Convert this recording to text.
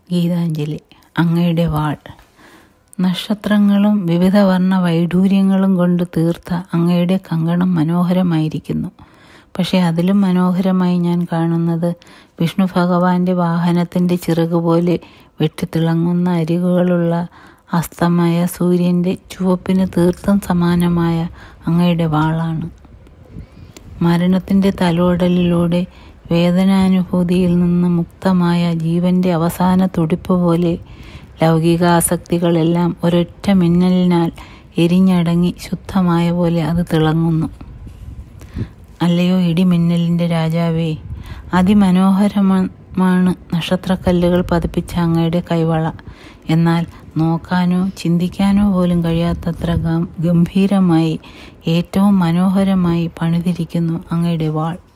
ഗീതാഞ്ജലി അങ്ങയുടെ വാൾ നക്ഷത്രങ്ങളും വിവിധ വർണ്ണ വൈഡൂര്യങ്ങളും കൊണ്ട് തീർത്ത അങ്ങയുടെ കങ്കണം മനോഹരമായിരിക്കുന്നു പക്ഷേ അതിലും മനോഹരമായി ഞാൻ കാണുന്നത് വിഷ്ണു ഭഗവാന്റെ വാഹനത്തിൻ്റെ ചിറകുപോലെ വെട്ടിത്തിളങ്ങുന്ന അരികുകളുള്ള അസ്തമയ സൂര്യൻ്റെ ചുവപ്പിന് തീർത്തും സമാനമായ അങ്ങയുടെ വാളാണ് മരണത്തിൻ്റെ തലോടലിലൂടെ വേദനാനുഭൂതിയിൽ നിന്ന് മുക്തമായ ജീവന്റെ അവസാന തുടിപ്പ് പോലെ ലൗകികാസക്തികളെല്ലാം ഒരൊറ്റ മിന്നലിനാൽ എരിഞ്ഞടങ്ങി ശുദ്ധമായ പോലെ അത് തിളങ്ങുന്നു അല്ലയോ ഇടിമിന്നലിൻ്റെ രാജാവേ അതിമനോഹരമാണ് നക്ഷത്രക്കല്ലുകൾ പതിപ്പിച്ച അങ്ങയുടെ കൈവള എന്നാൽ നോക്കാനോ ചിന്തിക്കാനോ പോലും കഴിയാത്തത്ര ഗംഭീരമായി ഏറ്റവും മനോഹരമായി പണിതിരിക്കുന്നു അങ്ങയുടെ വാൾ